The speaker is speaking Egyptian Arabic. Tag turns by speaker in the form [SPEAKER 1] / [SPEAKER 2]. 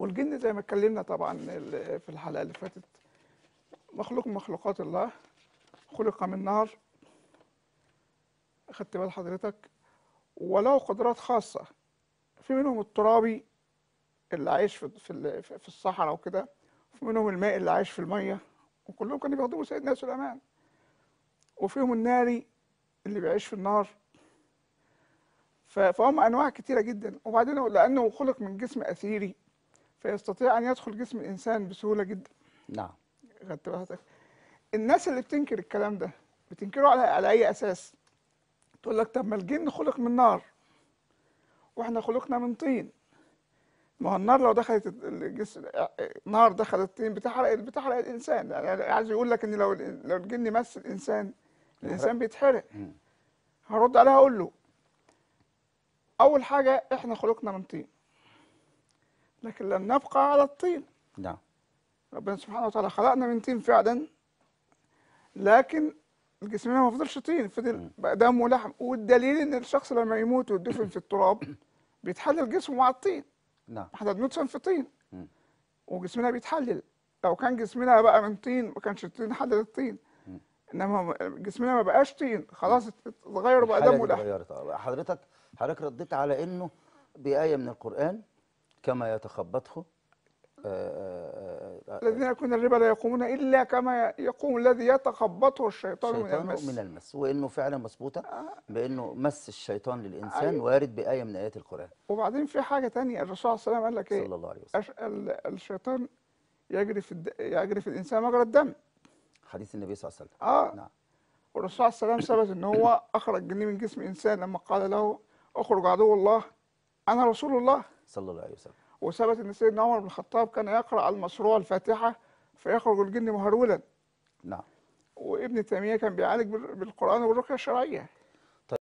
[SPEAKER 1] والجن زي ما اتكلمنا طبعا ال- في الحلقه اللي فاتت مخلوق من مخلوقات الله خلق من نار خدت بال حضرتك وله قدرات خاصه في منهم الترابي اللي عايش في في ال- في الصحراء وكده وفي منهم الماء اللي عايش في الميه وكلهم كانوا بيخدموا سيدنا سليمان وفيهم الناري اللي بيعيش في النار ف- فهم انواع كتيره جدا وبعدين لانه خلق من جسم اثيري فيستطيع ان يدخل جسم الانسان بسهوله جدا
[SPEAKER 2] نعم
[SPEAKER 1] خدت بالك الناس اللي بتنكر الكلام ده بتنكره على على اي اساس تقول لك طب ما الجن خلق من نار واحنا خلقنا من طين ما هو النار لو دخلت الجسم نار دخلت الطين بتحرق بتحرق الانسان يعني عايز يقول لك ان لو لو الجن مس الانسان الانسان بيتحرق
[SPEAKER 2] مم.
[SPEAKER 1] هرد عليها اقول له اول حاجه احنا خلقنا من طين لكن لن نبقى على الطين
[SPEAKER 2] نعم
[SPEAKER 1] ربنا سبحانه وتعالى خلقنا من طين فعلا لكن جسمنا ما فضلش طين فضل بقى دم ولحم والدليل ان الشخص لما يموت ويدفن في التراب بيتحلل جسمه مع الطين
[SPEAKER 2] نعم
[SPEAKER 1] احنا بندفن في طين
[SPEAKER 2] مم.
[SPEAKER 1] وجسمنا بيتحلل لو كان جسمنا بقى من طين ما كانش الطين حلل الطين انما جسمنا ما بقاش طين خلاص اتغير بقى
[SPEAKER 2] الحالة
[SPEAKER 1] دم
[SPEAKER 2] دي
[SPEAKER 1] ولحم
[SPEAKER 2] اتغيرت آه. حضرتك حضرتك رديت على انه بآية من القرآن كما يتخبطه آه، آه، آه،
[SPEAKER 1] الذين يكون الربا لا يقومون الا كما يقوم الذي يتخبطه الشيطان من
[SPEAKER 2] الشيطان
[SPEAKER 1] المس
[SPEAKER 2] من المس وانه فعلا مظبوطه بانه مس الشيطان للانسان
[SPEAKER 1] أيوة.
[SPEAKER 2] وارد بايه من ايات القران
[SPEAKER 1] وبعدين في حاجه تانية الرسول صلى الله عليه وسلم قال لك ايه
[SPEAKER 2] صلى الله عليه وسلم
[SPEAKER 1] أش... ال... الشيطان يجري في الد... يجري في الانسان مجرى الدم
[SPEAKER 2] حديث النبي صلى الله عليه وسلم
[SPEAKER 1] اه
[SPEAKER 2] نعم
[SPEAKER 1] والرسول صلى الله عليه وسلم ثبت ان هو اخرج جنيه من جسم انسان لما قال له اخرج عدو الله انا رسول الله
[SPEAKER 2] صلى الله عليه وسلم
[SPEAKER 1] وثبت ان سيدنا عمر بن الخطاب كان يقرا على المشروع الفاتحه فيخرج الجن مهرولا
[SPEAKER 2] نعم
[SPEAKER 1] وابن تيميه كان بيعالج بال- بالقران والرقيه الشرعيه